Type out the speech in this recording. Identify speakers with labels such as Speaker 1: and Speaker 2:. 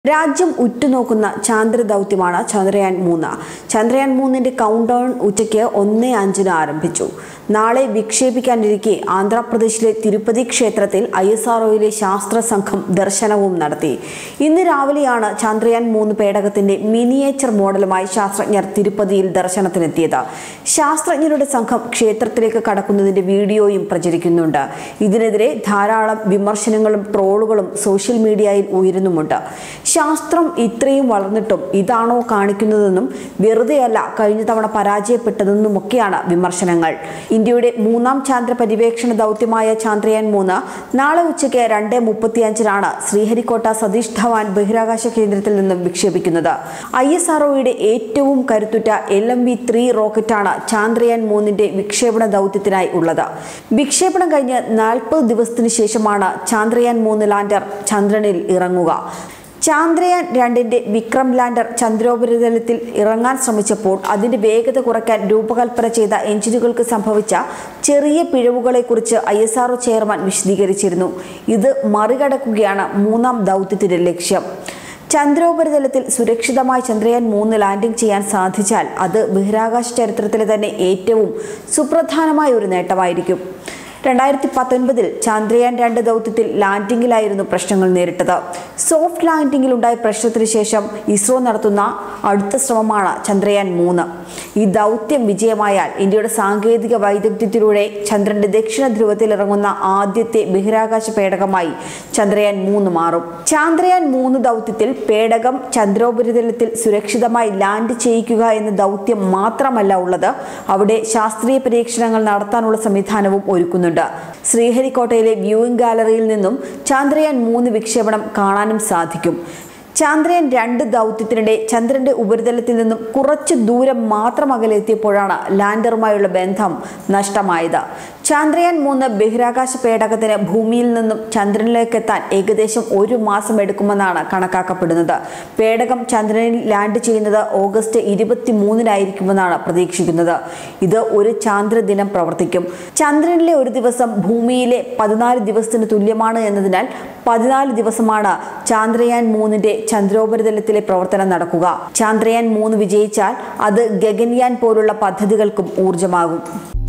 Speaker 1: രാജ്യം ഉറ്റുനോക്കുന്ന ചാന്ദ്ര ദൗത്യമാണ് ചന്ദ്രയാൻ മൂന്ന് ചന്ദ്രയാൻ മൂന്നിന്റെ കൗണ്ട് ഡൗൺ ഉച്ചയ്ക്ക് ഒന്ന് അഞ്ചിന് ആരംഭിച്ചു നാളെ വിക്ഷേപിക്കാനിരിക്കെ ആന്ധ്രാപ്രദേശിലെ തിരുപ്പതി ക്ഷേത്രത്തിൽ ഐ എസ് ആർഒയിലെ ശാസ്ത്ര സംഘം ദർശനവും നടത്തി ഇന്ന് രാവിലെയാണ് ചന്ദ്രയാൻ മൂന്ന് പേടകത്തിന്റെ മിനിയേച്ചർ മോഡലുമായി ശാസ്ത്രജ്ഞർ തിരുപ്പതിയിൽ ദർശനത്തിനെത്തിയത് ശാസ്ത്രജ്ഞരുടെ സംഘം ക്ഷേത്രത്തിലേക്ക് കടക്കുന്നതിന്റെ വീഡിയോയും പ്രചരിക്കുന്നുണ്ട് ഇതിനെതിരെ ധാരാളം വിമർശനങ്ങളും ട്രോളുകളും സോഷ്യൽ മീഡിയയിൽ ഉയരുന്നുമുണ്ട് ശാസ്ത്രം ഇത്രയും വളർന്നിട്ടും ഇതാണോ കാണിക്കുന്നതെന്നും വെറുതെയല്ല കഴിഞ്ഞ തവണ പരാജയപ്പെട്ടതെന്നുമൊക്കെയാണ് വിമർശനങ്ങൾ ഇന്ത്യയുടെ മൂന്നാം ചാന്ദ്ര പര്യവേക്ഷണ ദൗത്യമായ ചാന്ദ്രയാൻ മൂന്ന് നാളെ ഉച്ചയ്ക്ക് രണ്ട് മുപ്പത്തിയഞ്ചിനാണ് ശ്രീഹരിക്കോട്ട സതീഷ് ധവാൻ ബഹിരാകാശ കേന്ദ്രത്തിൽ നിന്നും വിക്ഷേപിക്കുന്നത് ഐ എസ് ആർഒയുടെ ഏറ്റവും കരുത്തുറ്റ എൽ എം വി ത്രീ റോക്കറ്റാണ് ചാന്ദ്രയാൻ മൂന്നിന്റെ വിക്ഷേപണ ദൗത്യത്തിനായി ഉള്ളത് വിക്ഷേപണം കഴിഞ്ഞ് നാൽപ്പത് ദിവസത്തിന് ശേഷമാണ് ചാന്ദ്രയാൻ മൂന്ന് ലാൻഡർ ചന്ദ്രനിൽ ഇറങ്ങുക ചാന്ദ്രയാൻ രണ്ടിന്റെ വിക്രം ലാൻഡർ ചന്ദ്രോപരിതലത്തിൽ ഇറങ്ങാൻ ശ്രമിച്ചപ്പോൾ അതിന്റെ വേഗത കുറയ്ക്കാൻ രൂപകൽപ്പന ചെയ്ത എഞ്ചിനുകൾക്ക് സംഭവിച്ച ചെറിയ പിഴവുകളെക്കുറിച്ച് ഐ എസ് ആർഒ ചെയർമാൻ വിശദീകരിച്ചിരുന്നു ഇത് മറികടക്കുകയാണ് മൂന്നാം ദൗത്യത്തിന്റെ ലക്ഷ്യം ചന്ദ്രോപരിതലത്തിൽ സുരക്ഷിതമായി ചന്ദ്രയാൻ മൂന്ന് ലാൻഡിംഗ് ചെയ്യാൻ സാധിച്ചാൽ അത് ബഹിരാകാശ ചരിത്രത്തിലെ തന്നെ ഏറ്റവും സുപ്രധാനമായ ഒരു നേട്ടമായിരിക്കും രണ്ടായിരത്തി പത്തൊൻപതിൽ ചന്ദ്രയാൻ രണ്ട് ദൗത്യത്തിൽ ലാൻഡിംഗിലായിരുന്നു പ്രശ്നങ്ങൾ നേരിട്ടത് സോഫ്റ്റ് ലാൻഡിംഗിൽ ഉണ്ടായ പ്രശ്നത്തിന് ശേഷം ഇസ്രോ നടത്തുന്ന അടുത്ത ശ്രമമാണ് ചന്ദ്രയാൻ മൂന്ന് ഈ ദൗത്യം വിജയമായാൽ ഇന്ത്യയുടെ സാങ്കേതിക വൈദഗ്ധ്യത്തിലൂടെ ചന്ദ്രന്റെ ദക്ഷിണ ധ്രുവത്തിൽ ഇറങ്ങുന്ന ആദ്യത്തെ ബഹിരാകാശ പേടകമായി ചന്ദ്രയാൻ മൂന്ന് മാറും ചാന്ദ്രയാൻ മൂന്ന് ദൗത്യത്തിൽ പേടകം ചന്ദ്രോപരിതലത്തിൽ സുരക്ഷിതമായി ലാൻഡ് ചെയ്യിക്കുക എന്ന ദൗത്യം മാത്രമല്ല ഉള്ളത് അവിടെ ശാസ്ത്രീയ പരീക്ഷണങ്ങൾ നടത്താനുള്ള സംവിധാനവും ഒരുക്കുന്നുണ്ട് ശ്രീഹരിക്കോട്ടയിലെ വ്യൂയിങ് ഗാലറിയിൽ നിന്നും ചാന്ദ്രയാൻ മൂന്ന് വിക്ഷേപണം കാണാനും സാധിക്കും ചാന്ദ്രയാൻ രണ്ട് ദൗത്യത്തിനിടെ ചന്ദ്രന്റെ ഉപരിതലത്തിൽ നിന്നും കുറച്ച് ദൂരം മാത്രം അകലെത്തിയപ്പോഴാണ് ലാൻഡറുമായുള്ള ബന്ധം നഷ്ടമായത് ചാന്ദ്രയാൻ മൂന്ന് ബഹിരാകാശ പേടകത്തിന് ഭൂമിയിൽ നിന്നും ചന്ദ്രനിലേക്ക് എത്താൻ ഏകദേശം ഒരു മാസം എടുക്കുമെന്നാണ് കണക്കാക്കപ്പെടുന്നത് പേടകം ചന്ദ്രനിൽ ലാൻഡ് ചെയ്യുന്നത് ഓഗസ്റ്റ് ഇരുപത്തി മൂന്നിനായിരിക്കുമെന്നാണ് പ്രതീക്ഷിക്കുന്നത് ഇത് ഒരു ചാന്ദ്രദിനം പ്രവർത്തിക്കും ചന്ദ്രനിലെ ഒരു ദിവസം ഭൂമിയിലെ പതിനാല് ദിവസത്തിന് തുല്യമാണ് എന്നതിനാൽ പതിനാല് ദിവസമാണ് ചാന്ദ്രയാൻ മൂന്നിന്റെ ചന്ദ്രോപരിതലത്തിലെ പ്രവർത്തനം നടക്കുക ചാന്ദ്രയാൻ മൂന്ന് വിജയിച്ചാൽ അത് ഗഗൻയാൻ പോലുള്ള പദ്ധതികൾക്കും ഊർജമാകും